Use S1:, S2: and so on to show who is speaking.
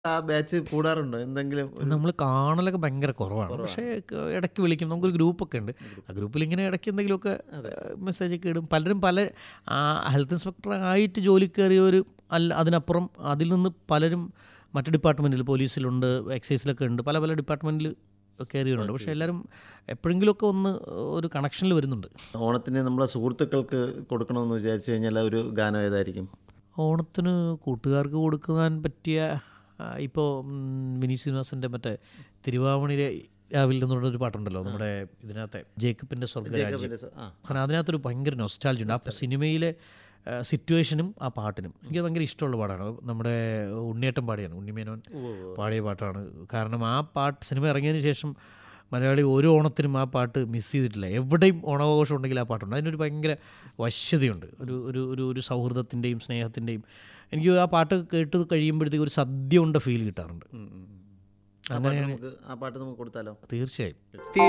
S1: ആ ബാച്ച് കൂടാറുണ്ടോ എന്തെങ്കിലും ഒരു-
S2: നമ്മൾ കാണലൊക്കെ ഭയങ്കര കുറവാണ് പക്ഷേ ക- ഇടയ്ക്ക് വിളിക്കും നമുക്കൊരു ഗ്രൂപ്പൊക്കെ ഉണ്ട് ആ ഗ്രൂപ്പിൽ ഇങ്ങനെ ഇടയ്ക്ക് എന്തെങ്കിലുമൊക്കെ മെസ്സേജ് ഒക്കെ ഇടും പലരും പല ആ, ഹെൽത്ത് ഇൻസ്പെക്ടർ ആയിട്ട് ജോലി കയറിയവർ അല്ല അതിനപ്പുറം അതിൽ നിന്ന് പലരും മറ്റ് ഡിപ്പാർട്ട്മെൻറ്റിൽ പോലീസിലുണ്ട് എക്സൈസിലൊക്കെ ഉണ്ട് പല പല ഡിപ്പാർട്ട്മെൻറ്റിൽ കയറിയവരുണ്ട് പക്ഷേ എല്ലാവരും എപ്പോഴെങ്കിലുമൊക്കെ ഒന്ന് ഒരു കണക്ഷനിൽ വരുന്നുണ്ട്
S1: ഓണത്തിന് നമ്മളെ സുഹൃത്തുക്കൾക്ക് കൊടുക്കണമെന്ന് വിചാരിച്ചു കഴിഞ്ഞാൽ ഒരു ഗാനം ഏതായിരിക്കും
S2: ഓണത്തിന് കൂട്ടുകാർക്ക് കൊടുക്കാൻ പറ്റിയ ഇപ്പോൾ വിനീത് ശ്രീനിവാസൻ്റെ മറ്റേ തിരുവാമണിയിലെ രാവിൽ നിന്നുള്ളൊരു പാട്ടുണ്ടല്ലോ നമ്മുടെ ഇതിനകത്തെ ജേക്കബിൻ്റെ സ്വർഗ്ഗരാജ്യം
S1: പിന്നെ സ- ആ
S2: കാരണം അതിനകത്തൊരു ഭയങ്കര നൊസ്റ്റാൾജി ഉണ്ട് ആ സിനിമയിലെ സിറ്റുവേഷനും ആ പാട്ടിനും എനിക്ക് ഭയങ്കര ഇഷ്ടമുള്ള പാട്ടാണ് നമ്മുടെ ഉണ്ണിയേട്ടൻ പാടിയാണ് ഉണ്ണിമേനോൻ പാടിയ പാട്ടാണ് കാരണം ആ പാട്ട് സിനിമ ഇറങ്ങിയതിന് ശേഷം മലയാളി ഓരോ ഓണത്തിനും ആ പാട്ട് മിസ് ചെയ്തിട്ടില്ല എവിടെയും ഓണാഘോഷം ഉണ്ടെങ്കിൽ ആ പാട്ടുണ്ട് അതിനൊരു ഭയങ്കര വശ്യതയുണ്ട് ഒരു ഒരു ഒരു ഒരു സൗഹൃദത്തിൻ്റെയും സ്നേഹത്തിൻ്റെയും എനിക്ക് ആ പാട്ട് കേട്ട് കഴിയുമ്പോഴത്തേക്ക് ഒരു സദ്യ ഉണ്ട ഫീൽ കിട്ടാറുണ്ട്
S1: ഉം, ഉം, ഉം. ആ പാട്ട് നമുക്ക് ആ പാട്ട് നമുക്ക് കൊടുത്താലോ
S2: തീർച്ചയായും